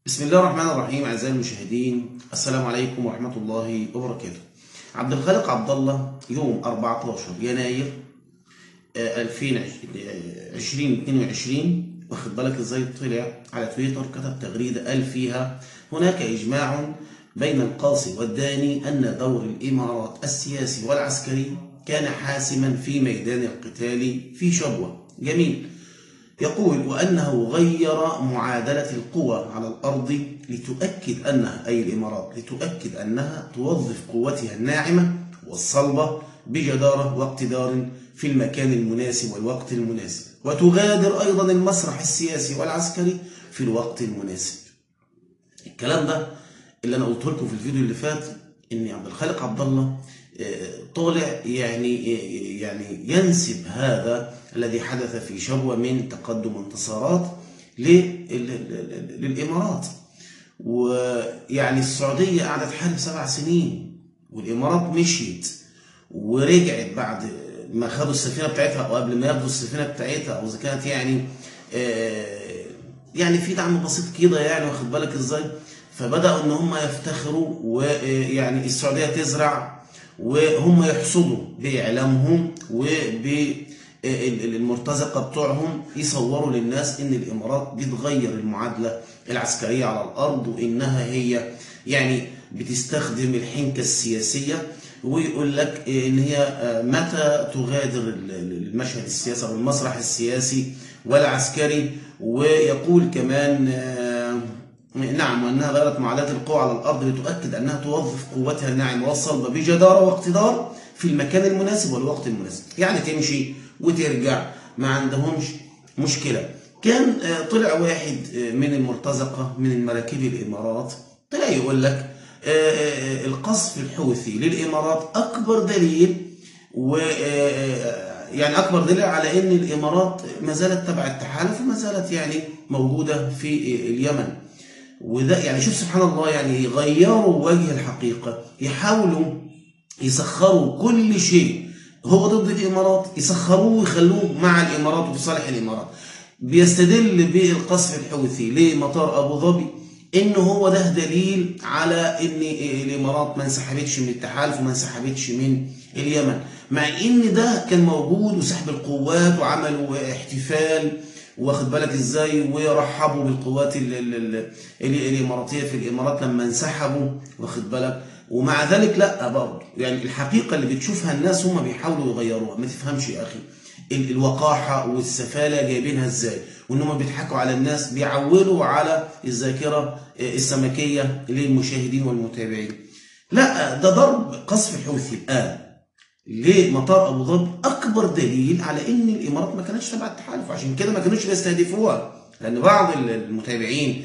بسم الله الرحمن الرحيم أعزائي المشاهدين السلام عليكم ورحمة الله وبركاته عبد الخالق عبد الله يوم 14 يناير آه، 2022 واخد بالك ازاي طلع على تويتر كتب تغريدة قال فيها هناك إجماع بين القاصي والداني أن دور الإمارات السياسي والعسكري كان حاسما في ميدان القتال في شبوة جميل يقول وأنه غير معادلة القوى على الأرض لتؤكد أنها أي الإمارات لتؤكد أنها توظف قوتها الناعمة والصلبة بجدارة واقتدار في المكان المناسب والوقت المناسب وتغادر أيضا المسرح السياسي والعسكري في الوقت المناسب الكلام ده اللي أنا قلت لكم في الفيديو اللي فات إن عبد الخالق عبد الله طالع يعني يعني ينسب هذا الذي حدث في شبوة من تقدم انتصارات للإمارات ويعني السعودية قعدت تحارب سبع سنين والإمارات مشيت ورجعت بعد ما خدوا السفينة بتاعتها أو قبل ما ياخدوا السفينة بتاعتها أو إذا كانت يعني يعني في دعم بسيط كده يعني واخد بالك إزاي فبدأوا إن هم يفتخروا ويعني السعودية تزرع وهم يحصدوا بإعلامهم وبالمرتزقة بتوعهم يصوروا للناس إن الإمارات بتغير المعادلة العسكرية على الأرض وإنها هي يعني بتستخدم الحنكة السياسية ويقول لك إن هي متى تغادر المشهد السياسي أو المسرح السياسي والعسكري ويقول كمان نعم وأنها غيرت معادلة القوى على الأرض لتؤكد أنها توظف قوتها الناعمة والصلبة بجدارة واقتدار في المكان المناسب والوقت المناسب يعني تمشي وترجع ما عندهمش مشكلة كان طلع واحد من المرتزقة من المراكب الإمارات طلع يقول لك القصف الحوثي للإمارات أكبر دليل و يعني أكبر دليل على أن الإمارات ما زالت تبع التحالف وما زالت يعني موجودة في اليمن وده يعني شوف سبحان الله يعني يغيروا وجه الحقيقة يحاولوا يسخروا كل شيء هو ضد الإمارات يسخروه ويخلوه مع الإمارات وفي صالح الإمارات بيستدل بالقصف الحوثي لمطار أبو ظبي إن هو ده دليل على إن الإمارات ما انسحبتش من التحالف وما انسحبتش من اليمن مع إن ده كان موجود وسحب القوات وعملوا احتفال واخد بالك ازاي ورحبوا بالقوات ال ال ال الاماراتيه في الامارات لما انسحبوا واخد بالك ومع ذلك لا برضه يعني الحقيقه اللي بتشوفها الناس هم بيحاولوا يغيروها ما تفهمش يا اخي الوقاحه والسفاله جايبينها ازاي وان هم بيضحكوا على الناس بيعولوا على الذاكره السمكيه للمشاهدين والمتابعين لا ده ضرب قصف حوثي الان لمطار ابو ظبي اكبر دليل على ان الامارات ما كانتش تبع التحالف عشان كده ما كانوش بيستهدفوها لان بعض المتابعين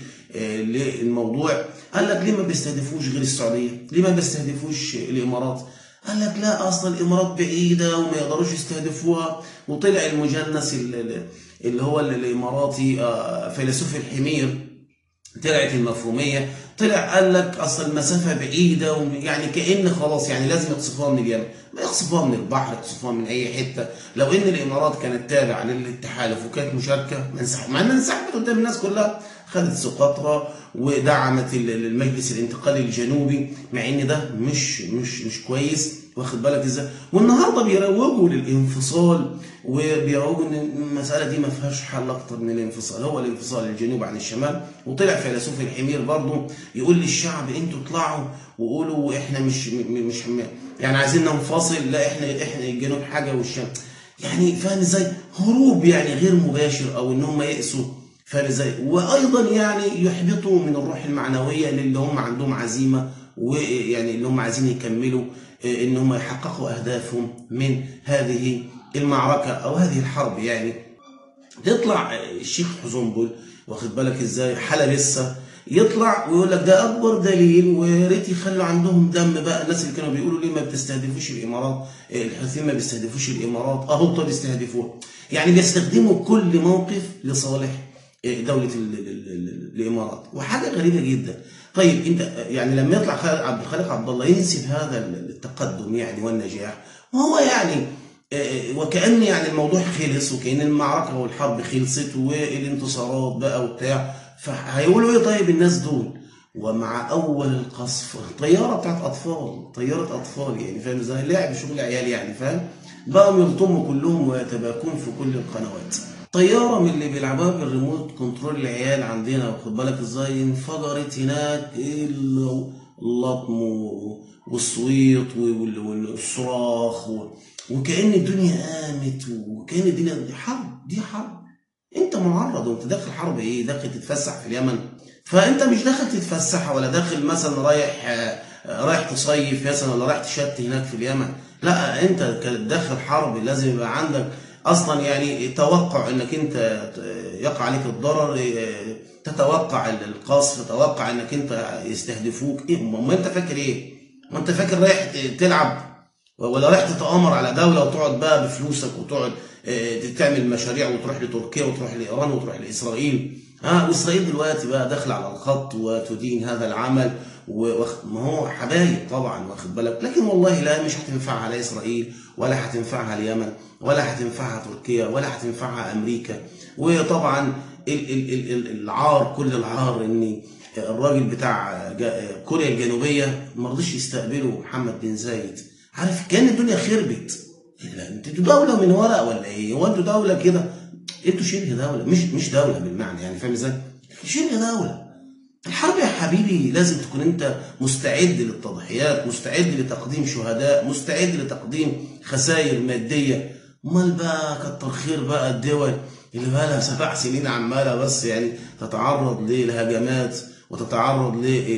للموضوع قال لك ليه ما بيستهدفوش غير السعوديه؟ ليه ما بيستهدفوش الامارات؟ قال لك لا اصلا الامارات بعيده وما يقدروش يستهدفوها وطلع المجنس اللي هو الاماراتي فيلسوف الحمير طلعت المفهوميه طلع قال لك اصل المسافه بعيده يعني كان خلاص يعني لازم يقصفوها من اليمن ما يقصفوها من البحر يقصفوها من اي حته لو ان الامارات كانت تابعه للتحالف وكانت مشاركه ما انسحب مع انها انسحبت قدام الناس كلها خدت سقطرى ودعمت المجلس الانتقالي الجنوبي مع ان ده مش مش مش كويس واخد بالك ازاي والنهارده بيروجوا للانفصال وبيروجوا ان المساله دي ما فيهاش حل اكتر من الانفصال هو الانفصال الجنوب عن الشمال وطلع فيلسوف الحمير برضه يقول للشعب انتوا اطلعوا وقولوا احنا مش مش يعني عايزين ننفصل لا احنا احنا الجنوب حاجه والشمال يعني فاهم ازاي هروب يعني غير مباشر او ان هم يأسوا فاهم ازاي وايضا يعني يحبطوا من الروح المعنويه للي هم عندهم عزيمه ويعني اللي هم عايزين يكملوا ان هم يحققوا اهدافهم من هذه المعركه او هذه الحرب يعني تطلع الشيخ حزنبل واخد بالك ازاي حاله لسه يطلع ويقول لك ده اكبر دليل ويا ريت يخلوا عندهم دم بقى الناس اللي كانوا بيقولوا ليه ما بتستهدفوش الامارات الحوثيين ما بيستهدفوش الامارات اهو طب يستهدفوها يعني بيستخدموا كل موقف لصالح دوله الامارات وحاجه غريبه جدا طيب انت يعني لما يطلع عبد الخالق عبد الله ينسب هذا التقدم يعني والنجاح وهو يعني وكأن يعني الموضوع خلص وكأن المعركة والحرب خلصت والانتصارات بقى وبتاع فهيقولوا ايه طيب الناس دول ومع اول القصف طياره بتاعت اطفال طياره اطفال يعني فاهم ازاي لعب شغل عيال يعني فاهم بقوا يلطموا كلهم ويتباكون في كل القنوات طياره من اللي بيلعبوها بالريموت كنترول العيال عندنا واخد بالك ازاي انفجرت هناك اللطم والصويت والصراخ وكأن الدنيا قامت وكأن الدنيا دي حرب دي حرب انت معرض وانت داخل حرب ايه داخل تتفسح في اليمن فانت مش داخل تتفسح ولا داخل مثلا رايح رايح تصيف مثلا ولا رايح تشت هناك في اليمن لا انت داخل حرب لازم يبقى عندك اصلا يعني توقع انك انت يقع عليك الضرر تتوقع القصف تتوقع انك انت يستهدفوك ايه ما انت فاكر ايه ما انت فاكر رايح تلعب ولا رايح تتآمر على دولة وتقعد بقى بفلوسك وتقعد تعمل مشاريع وتروح لتركيا وتروح لإيران وتروح لإسرائيل ها وإسرائيل دلوقتي بقى داخلة على الخط وتدين هذا العمل وما هو حبايب طبعا واخد بالك لكن والله لا مش هتنفعها لا إسرائيل ولا هتنفعها اليمن ولا هتنفعها تركيا ولا هتنفعها أمريكا وطبعا العار كل العار ان الراجل بتاع كوريا الجنوبيه ما رضيش يستقبله محمد بن زايد عارف كان الدنيا خربت انتوا دوله من ورق ولا ايه هو انتوا دوله كده انتوا شبه دوله مش مش دوله بالمعنى يعني فاهم ازاي شبه دوله الحرب يا حبيبي لازم تكون انت مستعد للتضحيات مستعد لتقديم شهداء مستعد لتقديم خسائر ماديه امال بقى كتر خير بقى الدول اللي بقى لها سبع سنين عماله بس يعني تتعرض للهجمات وتتعرض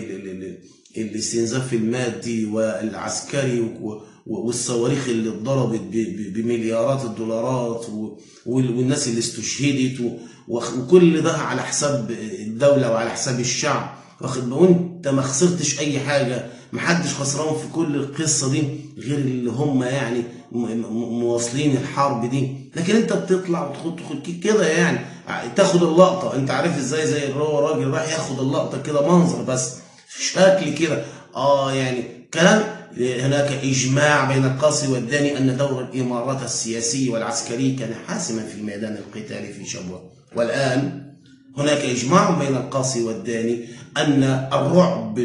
للاستنزاف المادي والعسكري والصواريخ اللي اتضربت بمليارات الدولارات والناس اللي استشهدت وكل ده على حساب الدوله وعلى حساب الشعب واخد وانت ما خسرتش اي حاجه محدش خسران في كل القصه دي غير اللي هم يعني مواصلين الحرب دي لكن انت بتطلع وتدخل كده يعني تاخد اللقطه انت عارف ازاي زي اللي هو راجل راح ياخد اللقطه كده منظر بس شكل كده اه يعني كلام هناك اجماع بين القاصي والداني ان دور الامارات السياسي والعسكري كان حاسما في ميدان القتال في شبوه والان هناك اجماع بين القاصي والداني ان الرعب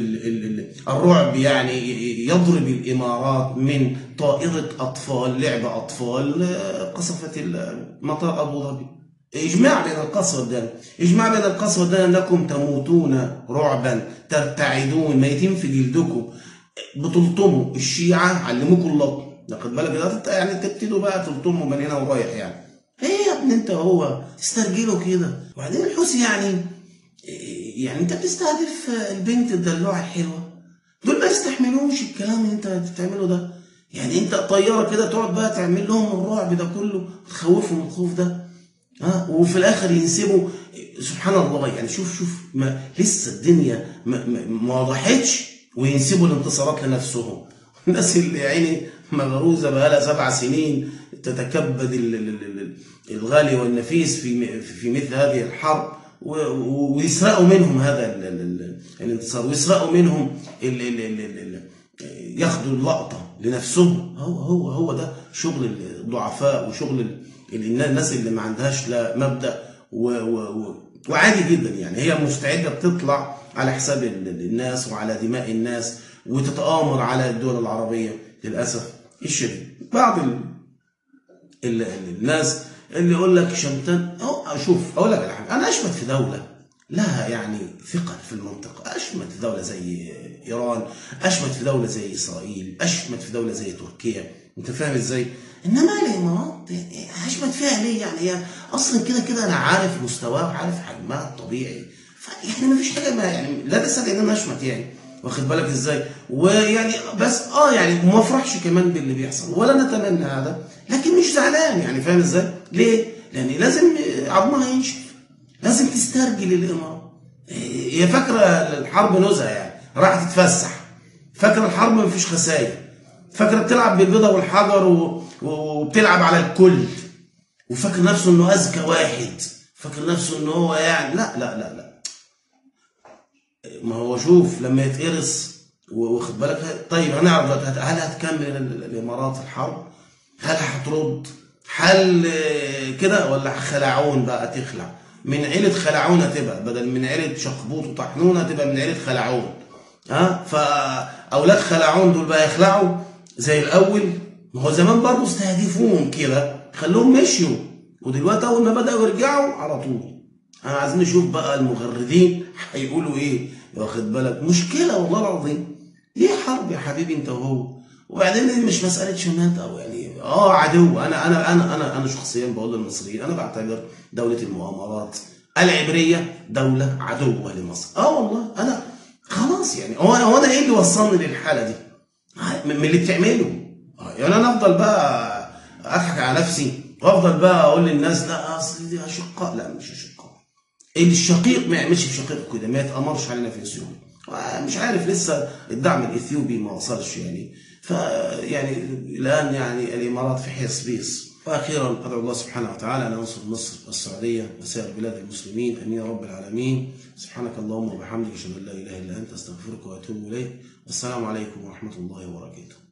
الرعب يعني يضرب الامارات من طائره اطفال لعب اطفال قصفت مطار ابو ظبي اجماع بين القاصي والداني اجماع بين القاصي والداني انكم تموتون رعبا ترتعدون ميتين في جلدكم بتلطموا الشيعه علموكم اللطم واخد بالك ده يعني تبتدوا بقى تلطموا من هنا ورايح يعني ايه يا ابني انت هو تسترجله كده وبعدين الحوثي يعني يعني انت بتستهدف البنت الدلوعه الحلوه دول ما يستحملوش الكلام اللي انت بتعمله ده يعني انت طياره كده تقعد بقى تعمل لهم الرعب ده كله تخوفهم الخوف ده ها وفي الاخر ينسبوا سبحان الله يعني شوف شوف ما لسه الدنيا ما, ما, ما وضحتش وينسبوا الانتصارات لنفسهم الناس اللي يعني مغروزه بقى لها سبع سنين تتكبد الغالي والنفيس في في مثل هذه الحرب ويسرقوا منهم هذا الانتصار ويسرقوا منهم ال ال ال ال ياخدوا اللقطه لنفسهم هو هو هو ده شغل الضعفاء وشغل الناس اللي ما عندهاش لا مبدا و و وعادي جدا يعني هي مستعده تطلع على حساب الناس وعلى دماء الناس وتتآمر على الدول العربيه للاسف الشديد بعض ال الناس اللي يقول لك شمتان أو شوف اقول لك على حاجه انا اشمت في دوله لها يعني ثقل في المنطقه اشمت في دوله زي ايران اشمت في دوله زي اسرائيل اشمت في دوله زي تركيا انت فاهم ازاي انما الامارات اشمت فيها ليه يعني هي اصلا كده كده انا عارف مستواها وعارف حجمها الطبيعي فيعني ما فيش حاجه ما يعني لا تسال ان انا اشمت يعني واخد بالك ازاي ويعني بس اه يعني ما افرحش كمان باللي بيحصل ولا نتمنى هذا لكن مش زعلان يعني فاهم ازاي ليه لان لازم عظمها ينشف لازم تسترجل الامارات هي فاكره الحرب نزهه يعني راح تتفسح فاكره الحرب ما فيش خسائر فاكره بتلعب بالبيضه والحجر و... وبتلعب على الكل وفاكر نفسه انه اذكى واحد فاكر نفسه انه هو يعني لا لا لا لا ما هو شوف لما يتقرص واخد بالك طيب هنعرف هل هتكمل الامارات الحرب؟ هل هترد؟ هل كده ولا خلعون بقى تخلع؟ من عيلة خلعونة تبقى بدل من عيلة شخبوط وطحنونة تبقى من عيلة خلعون ها فأولاد خلعون دول بقى يخلعوا زي الأول ما هو زمان برضه استهدفوهم كده خلوهم مشيوا ودلوقتي أول ما بدأوا يرجعوا على طول أنا عايزين نشوف بقى المغردين هيقولوا إيه واخد بالك مشكلة والله العظيم ليه حرب يا حبيبي أنت وهو وبعدين دي مش مسألة شمات أو يعني اه عدو انا انا انا انا انا شخصيا بقول للمصريين انا بعتبر دولة المؤامرات العبرية دولة عدوة لمصر اه والله انا خلاص يعني هو انا هو انا ايه اللي وصلني للحالة دي؟ من من اللي بتعمله يعني انا افضل بقى اضحك على نفسي وافضل بقى اقول للناس لا اصل دي اشقاء لا مش اشقاء الشقيق ما يعملش في شقيق كده ما يتامرش علينا في اثيوبيا مش عارف لسه الدعم الاثيوبي ما وصلش يعني فيعني الان يعني الامارات في حيص بيص واخيرا ادعو الله سبحانه وتعالى ان ينصر مصر والسعوديه وسائر بلاد المسلمين امين يا رب العالمين سبحانك اللهم وبحمدك اشهد ان لا اله الا انت استغفرك واتوب اليك والسلام عليكم ورحمه الله وبركاته